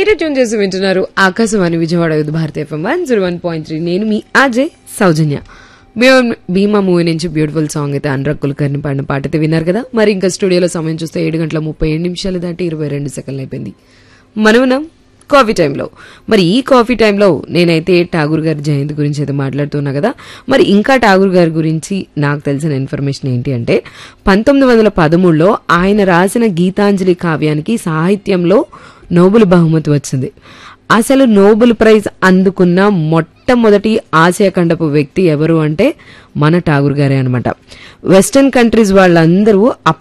మీరే ట్యూన్ చేసి వింటున్నారు Akashvani Vijayawada youth Bharati FM one zero one point three నేను మీ అజయ్ సౌజన్య భీమ- భీమా మూవీ నుంచి బ్యూటిఫుల్ సాంగ్ అయితే అనురాగ్ కులకర్ని పాడిన పాట అయితే విన్నారు కదా మరి ఇంకా స్టూడియోలో సమయం చూస్తే ఏడు గంటల ముప్పై ఏడు నిమిషాలు దాటి ఇరవై రెండు సెకండ్లు అయిపోయింది మనమునం కాఫీ టైంలో మరి ఈ కాఫీ టైంలో నేనైతే ఠాగూర్ గారి జయంతి గురించి అయితే మాట్లాడుతున్నా కదా మరి ఇంకా ఠాగూర్ గారి గురించి నాకు తెలిసిన ఇన్ఫర్మేషన్ ఏంటి అంటే పంతొమ్మిది వందల పదమూడులో ఆయన రాసిన గీతాంజలి కావ్యానికి సాహిత్యంలో నోబెల్ బహుమతి వచ్చింది అసలు నోబెల్ ప్రైజ్ అందుకున్న మొట్టమొదటి ఆసియా ఖండపు వ్యక్తి ఎవరు అంటే మన ఠాగూర్ గారే అనమాట వెస్టర్న్ కంట్రీస్ వాళ్ళందరూ